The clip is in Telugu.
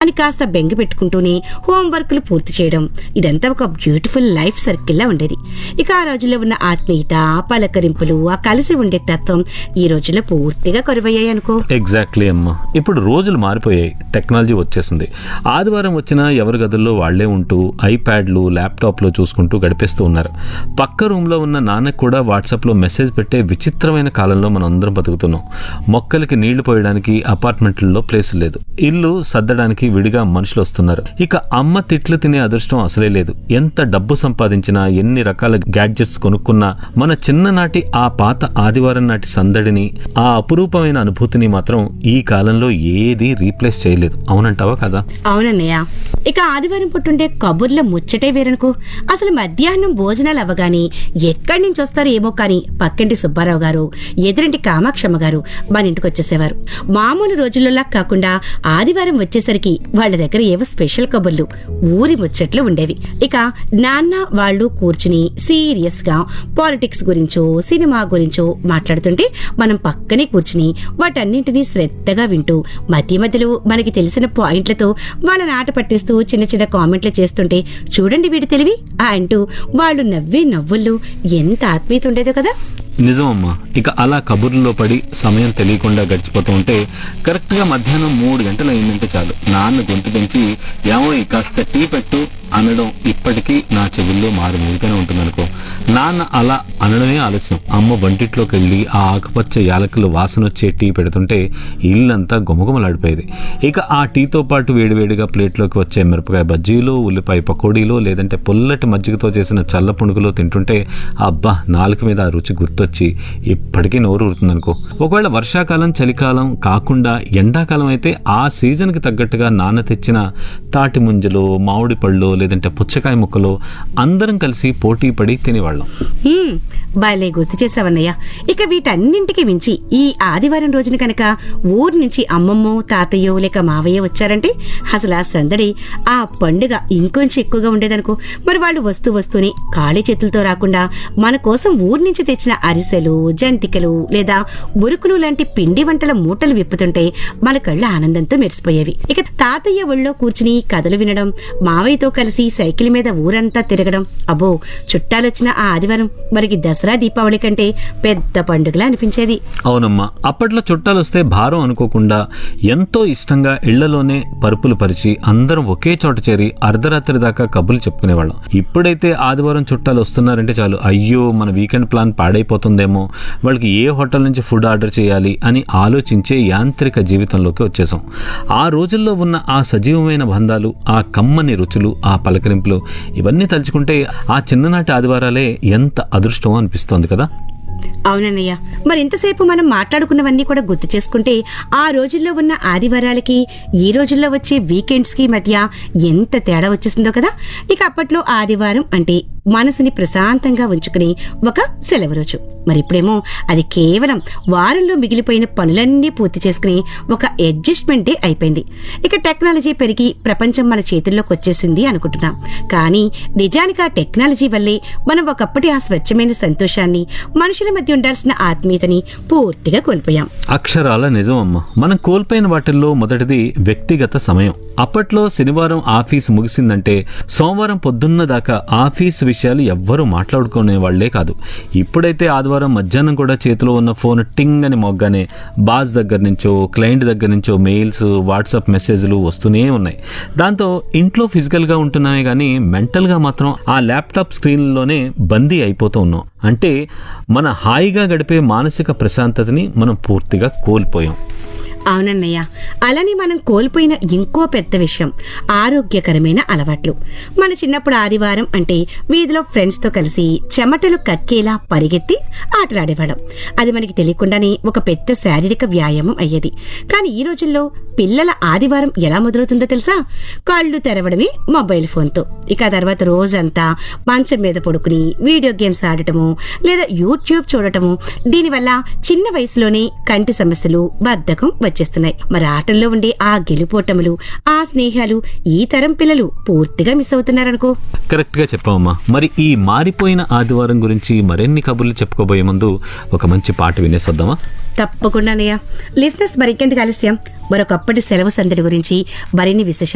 అని కాస్త బెంగ పెట్టుకుంటూనే హోంవర్క్లు పూర్తి చేయడం ఇదంతా ఒక బ్యూటిఫుల్ లైఫ్ సర్కిల్లా ఉండేది ఇక ఆ రోజుల్లో ఉన్న ఆత్మీయత పలకరింపులు ఆ కలిసి ఉండే తత్వం ఈ రోజుల్లో పూర్తిగా కరువయ్యాయి అనుకో ఎగ్జాక్ట్లీ అమ్మా ఇప్పుడు రోజులు మారిపోయాయి టెక్నాలజీ వచ్చేసింది ఆదివారం వచ్చినా ఎవరి గదుల్లో వాళ్లే ఉంటూ ఐప్యాడ్లు ల్యాప్టాప్లు చూసుకుంటూ గడిపేస్తూ ఉన్నారు పక్క రూమ్లో ఉన్న నాన్నకు కూడా వాట్సాప్లో మెసేజ్ పెట్టే విచిత్రమైన కాలంలో మనం అందరం బతుకుతున్నాం మొక్కలకి నీళ్లు పోయడానికి అపార్ట్మెంట్లలో ప్లేస్ లేదు ఇల్లు సర్దడానికి విడిగా మనుషులు వస్తున్నారు ఇక అమ్మ తిట్లు తినే అదృష్టం అసలే లేదు ఎంత డబ్బు సంపాదించినా ఎన్ని రకాల గ్యాడ్జెట్స్ కొనుక్కున్నా మన చిన్ననాటి ఆ పాత ఆదివారం నాటి సందడిని ఆ అపురూపమైన అనుభూతిని మాత్రం ఈ కాలంలో ఏది రీప్లేస్ చేయలేదు అవునంటావా కదా అవునన్నయ్య ఇక ఆదివారం పుట్టుండే కబుర్ల ముచ్చటే వేరనుకో అసలు మధ్యాహ్నం భోజనాలు అవ్వగాని ఎక్కడి నుంచి వస్తారో ఏమో కానీ పక్కింటి సుబ్బారావు గారు ఎదురింటి కామాక్షమ్మ గారు మన ఇంటికి వచ్చేసేవారు మామూలు రోజుల్లోలా కాకుండా ఆదివారం వచ్చేసరికి వాళ్ళ దగ్గర ఏవో స్పెషల్ కబుర్లు ఊరి ముచ్చట్లు ఉండేవి ఇక నాన్న వాళ్ళు కూర్చుని సీరియస్ గా పాలిటిక్స్ గురించో సినిమా గురించో మాట్లాడుతుంటే మనం పక్కనే కూర్చుని వాటన్నింటినీ శ్రద్ధగా వింటూ మధ్య మధ్యలో మనకి తెలిసిన పాయింట్లతో వాళ్ళని ఆట పట్టిస్తూ చిన్న చిన్న కామెంట్లు చేస్తుంటే చూడండి వీడి తెలివి ఆ అంటూ వాళ్ళు నవ్వే నవ్వుల్లో ఎంత ఆత్మీయత ఉండేదో కదా నిజమమ్మా ఇక అలా కబుర్లలో పడి సమయం తెలియకుండా గడిచిపోతూ ఉంటే కరెక్ట్గా మధ్యాహ్నం మూడు గంటలు అయిందంటే చాలు నాన్న గొంతు పెంచి ఏమో ఈ కాస్త టీ పెట్టు అనడం ఇప్పటికీ నా చెవుల్లో మారు మూగితేనే ఉంటుందనుకో నాన్న అలా అనడమే ఆలస్యం అమ్మ వంటిట్లోకి వెళ్ళి ఆ ఆకుపచ్చ యాలకులు వాసన వచ్చే టీ పెడుతుంటే ఇల్లంతా గుమగుమలాడిపోయేది ఇక ఆ టీతో పాటు వేడివేడిగా ప్లేట్లోకి వచ్చే మిరపకాయ బజ్జీలు ఉల్లిపాయ పకోడీలు లేదంటే పుల్లటి మజ్జిగతో చేసిన చల్ల పునుగులు తింటుంటే అబ్బా నాలుక మీద ఆ రుచి గుర్తొచ్చి ఇప్పటికీ నోరు ఊరుతుందనుకో ఒకవేళ వర్షాకాలం చలికాలం కాకుండా ఎండాకాలం అయితే ఆ సీజన్కి తగ్గట్టుగా నాన్న తెచ్చిన తాటి ముంజలు మామిడి పళ్ళు లేదంటే పుచ్చకాయ ముక్కలు అందరం కలిసి పోటీ పడి తినేవాళ్ళం హ్మ్, భలే గుర్తు చేసావన్నయ్య ఇక వీటన్నింటికి మించి ఈ ఆదివారం రోజున కనుక ఊరు నుంచి అమ్మమ్మో తాతయ్యో లేక మావయ్య వచ్చారంటే అసలు ఆ సందడి ఆ పండుగ ఇంకొంచెం ఎక్కువగా ఉండేదనుకో మరి వాళ్ళు వస్తూ వస్తూనే ఖాళీ చేతులతో రాకుండా మన కోసం ఊరు నుంచి తెచ్చిన అరిసెలు జంతికలు లేదా మురుకులు లాంటి పిండి వంటల మూటలు విప్పుతుంటే మన కళ్ళ ఆనందంతో మెరిసిపోయేవి ఇక తాతయ్య ఒళ్ళో కూర్చుని కథలు వినడం మావయ్యతో కలిసి సైకిల్ మీద ఊరంతా తిరగడం అబ్బో చుట్టాలొచ్చిన ఆ ఆదివారం మనకి దసరా దీపావళి కంటే పెద్ద పండుగలా అనిపించేది అవునమ్మా అప్పట్లో చుట్టాలు వస్తే భారం అనుకోకుండా ఎంతో ఇష్టంగా ఇళ్లలోనే పరుపులు పరిచి అందరం ఒకే చోట చేరి అర్ధరాత్రి దాకా కబుర్లు చెప్పుకునేవాళ్ళం ఇప్పుడైతే ఆదివారం చుట్టాలు వస్తున్నారంటే చాలు అయ్యో మన వీకెండ్ ప్లాన్ పాడైపోతుందేమో వాళ్ళకి ఏ హోటల్ నుంచి ఫుడ్ ఆర్డర్ చేయాలి అని ఆలోచించే యాంత్రిక జీవితంలోకి వచ్చేసాం ఆ రోజుల్లో ఉన్న ఆ సజీవమైన బంధాలు ఆ కమ్మని రుచులు ఆ పలకరింపులు ఇవన్నీ తలుచుకుంటే ఆ చిన్ననాటి ఆదివారాలే ఎంత అదృష్టమో అనిపిస్తోంది కదా అవునన్నయ్య మరి ఇంతసేపు మనం మాట్లాడుకున్నవన్నీ కూడా గుర్తు చేసుకుంటే ఆ రోజుల్లో ఉన్న ఆదివారాలకి ఈ రోజుల్లో వచ్చే వీకెండ్స్ కి మధ్య ఎంత తేడా వచ్చేసిందో కదా ఇక అప్పట్లో ఆదివారం అంటే మనసుని ప్రశాంతంగా ఉంచుకునే ఒక సెలవు రోజు మరి ఇప్పుడేమో అది కేవలం వారంలో మిగిలిపోయిన పనులన్నీ పూర్తి చేసుకుని ఒక అడ్జస్ట్మెంట్ డే అయిపోయింది ఇక టెక్నాలజీ పెరిగి ప్రపంచం మన చేతుల్లోకి వచ్చేసింది అనుకుంటున్నాం కానీ నిజానికి ఆ టెక్నాలజీ వల్లే మనం ఒకప్పటి ఆ స్వచ్ఛమైన సంతోషాన్ని మనుషుల మధ్య ఉండాల్సిన ఆత్మీయతని పూర్తిగా కోల్పోయాం అక్షరాల నిజమమ్మ మనం కోల్పోయిన వాటిల్లో మొదటిది వ్యక్తిగత సమయం అప్పట్లో శనివారం ఆఫీస్ ముగిసిందంటే సోమవారం పొద్దున్న దాకా ఆఫీస్ విషయాలు ఎవ్వరూ మాట్లాడుకునే వాళ్లే కాదు ఇప్పుడైతే ఆదివారం మధ్యాహ్నం కూడా చేతిలో ఉన్న ఫోన్ టింగ్ అని మొగ్గానే బాస్ దగ్గర నుంచో క్లయింట్ దగ్గర నుంచో మెయిల్స్ వాట్సాప్ మెసేజ్లు వస్తూనే ఉన్నాయి దాంతో ఇంట్లో ఫిజికల్గా ఉంటున్నామే కానీ మెంటల్గా మాత్రం ఆ ల్యాప్టాప్ స్క్రీన్లోనే బందీ అయిపోతూ ఉన్నాం అంటే మన హాయిగా గడిపే మానసిక ప్రశాంతతని మనం పూర్తిగా కోల్పోయాం అవునన్నయ్య అలానే మనం కోల్పోయిన ఇంకో పెద్ద విషయం ఆరోగ్యకరమైన అలవాట్లు మన చిన్నప్పుడు ఆదివారం అంటే వీధిలో ఫ్రెండ్స్తో కలిసి చెమటలు కక్కేలా పరిగెత్తి ఆటలాడేవాళ్ళం అది మనకి తెలియకుండానే ఒక పెద్ద శారీరక వ్యాయామం అయ్యేది కానీ ఈ రోజుల్లో పిల్లల ఆదివారం ఎలా మొదలవుతుందో తెలుసా కళ్ళు తెరవడమే మొబైల్ ఫోన్తో ఇక ఆ తర్వాత రోజంతా మంచం మీద పడుకుని వీడియో గేమ్స్ ఆడటము లేదా యూట్యూబ్ చూడటము దీనివల్ల చిన్న వయసులోనే కంటి సమస్యలు బద్ధకం వచ్చేస్తున్నాయి మరి ఆటల్లో ఉండే ఆ గెలుపోటములు ఆ స్నేహాలు ఈ తరం పిల్లలు పూర్తిగా మిస్ అవుతున్నారనుకో కరెక్ట్గా చెప్పామమ్మా మరి ఈ మారిపోయిన ఆదివారం గురించి మరిన్ని కబుర్లు చెప్పుకోబోయే ముందు ఒక మంచి పాట వినేసొద్దామా తప్పకుండానయ్య లిసినర్స్ మరికెందుకు ఆలస్యం మరొకప్పటి సెలవు సందడి గురించి మరిన్ని విశేషాలు